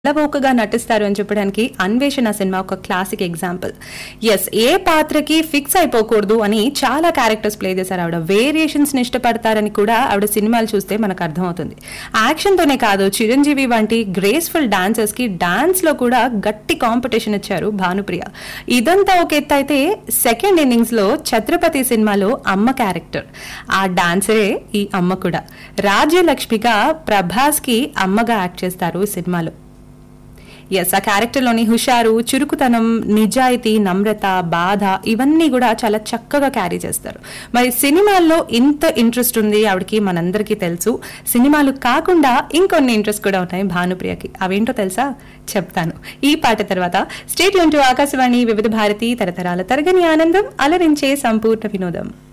తెల్లబోకగా నటిస్తారు అని చెప్పడానికి అన్వేషణ సినిమా ఒక క్లాసిక్ ఎగ్జాంపుల్ ఎస్ ఏ పాత్రకి ఫిక్స్ అయిపోకూడదు అని చాలా క్యారెక్టర్స్ ప్లే చేశారు ఆవిడ వేరియేషన్స్ ని ఇష్టపడతారని కూడా ఆవిడ సినిమాలు చూస్తే మనకు అర్థమవుతుంది యాక్షన్ తోనే కాదు చిరంజీవి వంటి గ్రేస్ఫుల్ డాన్సర్స్ కి డాన్స్ లో కూడా గట్టి కాంపిటీషన్ ఇచ్చారు భానుప్రియ ఇదంతా ఒక ఎత్తు అయితే సెకండ్ ఇన్నింగ్స్ లో ఛత్రపతి సినిమాలో అమ్మ క్యారెక్టర్ ఆ డాన్సరే ఈ అమ్మ కూడా రాజ్యలక్ష్మిగా ప్రభాస్ కి అమ్మగా యాక్ట్ చేస్తారు ఈ సినిమాలో ఎస్ ఆ క్యారెక్టర్లోని హుషారు చురుకుతనం నిజాయితీ నమ్రత బాధ ఇవన్నీ కూడా చాలా చక్కగా క్యారీ చేస్తారు మరి సినిమాల్లో ఇంత ఇంట్రెస్ట్ ఉంది ఆవిడకి మనందరికీ తెలుసు సినిమాలు కాకుండా ఇంకొన్ని ఇంట్రెస్ట్ కూడా ఉన్నాయి భానుప్రియకి అవేంటో తెలుసా చెప్తాను ఈ పాట తర్వాత స్టేట్ యూన్ టు ఆకాశవాణి వివిధ భారతి తరతరాల తరగని ఆనందం అలరించే సంపూర్ణ వినోదం